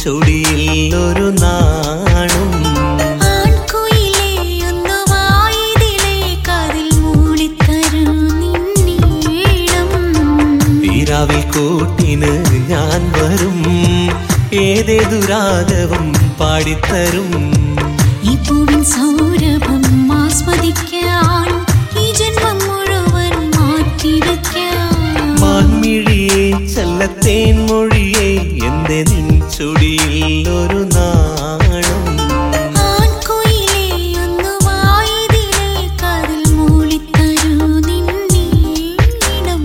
ചൊടിയിൽ ഒരു നാണും ആൺകുയിലേ ഒന്ന് വായതിലേ കാതിൽ മൂളിത്തരൂ നിന്നീളം ഈരാവിൽ കൂട്ടിന് ഞാൻ വരും ഏതേതു രാഗവും പാടിത്തരും ഈ പൂവിൻ സൗരഭം ആസ്വദിക്കാൻ ഈ ജന്മം മുഴുവൻ മാറ്റിവെക്കാം മാൻമിഴിയെ ചെല്ലത്തേൻ മൊഴിയെ എന്റെ നിൻ ചൊടിയിൽ ഒരു നാണം ആൺകുയിലേ ഒന്ന് വായതിലേ കാതിൽ മൂളിത്തരൂ നിന്നീളം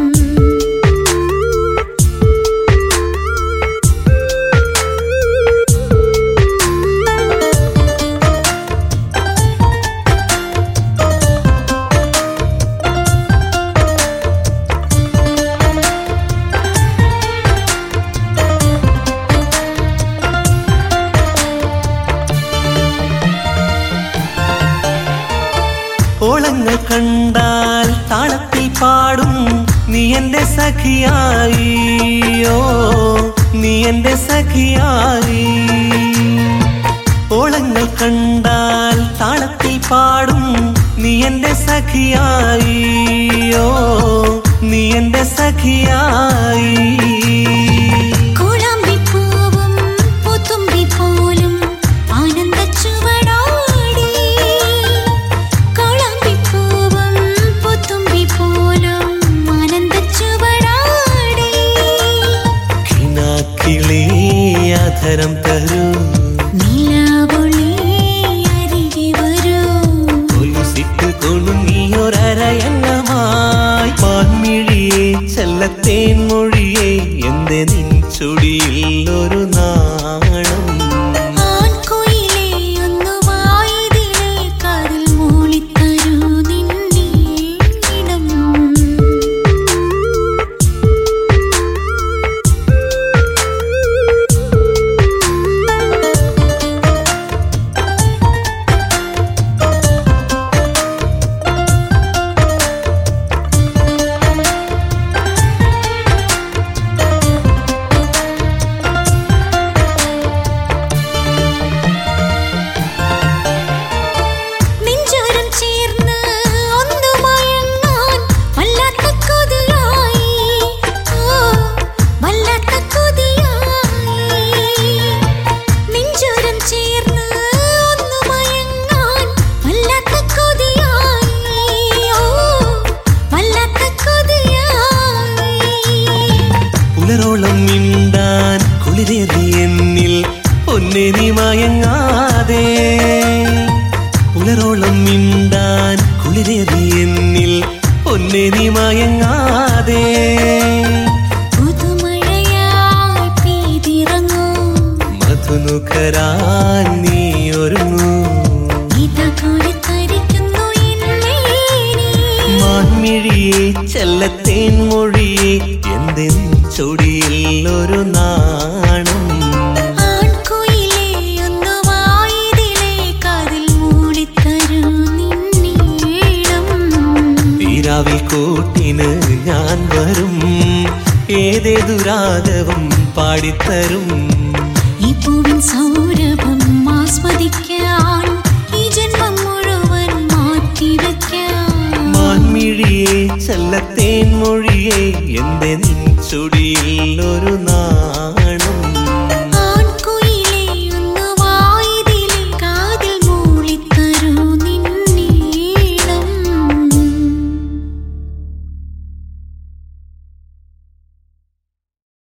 ഓളങ്ങൾ കണ്ടാൽ താളത്തിൽ പാടും നീ എന്റെ സഖിയായി ഓ നീ എന്റെ സഖിയായി ഓളങ്ങൾ കണ്ടാൽ താളത്തിൽ പാടും നീ എന്റെ സഖിയായി ഓ നീ എന്റെ സഖിയായി കോളാമ്പിപ്പൂവും പൂത്തുമ്പിപ്പോലും ആനന്ദച്ചുവടാടി. കോളാമ്പിപ്പൂവും പൂത്തുമ്പിപ്പോലും ആനന്ദച്ചുവടാടി. കിനാക്കിളി അധരം തരൂ നിലാവൊളി അരികെ വരൂ. കൊലുസിട്ട് കൊണുങ്ങിയൊരരയങ്ങമായി പാൻമിഴിയെ ചെല്ലത്തേൻ മൊഴിയെ എന്റെ നിൻ ചൊടിയിൽ ഒരു നാണം ആൺകുയിലേ ഒന്ന് വായതിലേ കാതിൽ മൂളിത്തരൂ നിന്നീളം നെഞ്ചോരം ചേർന്ന് ഒന്നു മയങ്ങാൻ വല്ലാത്ത കൊതിയായി ഓ വല്ലാത്ത കൊതിയായി നെഞ്ചോരം ചേർന്ന് ഒന്നു മയങ്ങാൻ വല്ലാത്ത കൊതിയായി ഓ വല്ലാത്ത കൊതിയായി പുലരോളം മിണ്ടാൻ കുളിരേറി എന്നിൽ പൊന്നേനി മയങ്ങാതെ പുലരോളം മിണ്ടാൻ കുളിരേറി എന്നിൽ പൊന്നേനി മയങ്ങാതെ പുതുമഴയായി പെയ്തിറങ്ങൂ മധുനുകരാൻ നീ ഒരുങ്ങൂ ഇതാ കോരിത്തരിക്കുന്നു എന്നേനി. മാൻമിഴിയെ ചെല്ലത്തേൻ മൊഴിയെ എന്റെ ചൊടിയിൽ ഒരു നാണം ആൺകുയിലേ ഒന്ന് വായതിലേ കാതിൽ മൂളിത്തരൂ നിന്നീളം. തീരാവിൽ കൂട്ടിന് ഞാൻ വരും ഏതേതു രാഗവും പാടിത്തരും ഈ പൂവിൻ സൗരഭം ആസ്വദിക്കാൻ ഈ ജന്മം മുഴുവൻ മാറ്റിവെക്കാം മാൻമിഴിയെ ചെല്ലത്തേൻ മൊഴിയെ എന്റെ നിൻ ചൊടിയിൽ ഒരു നാ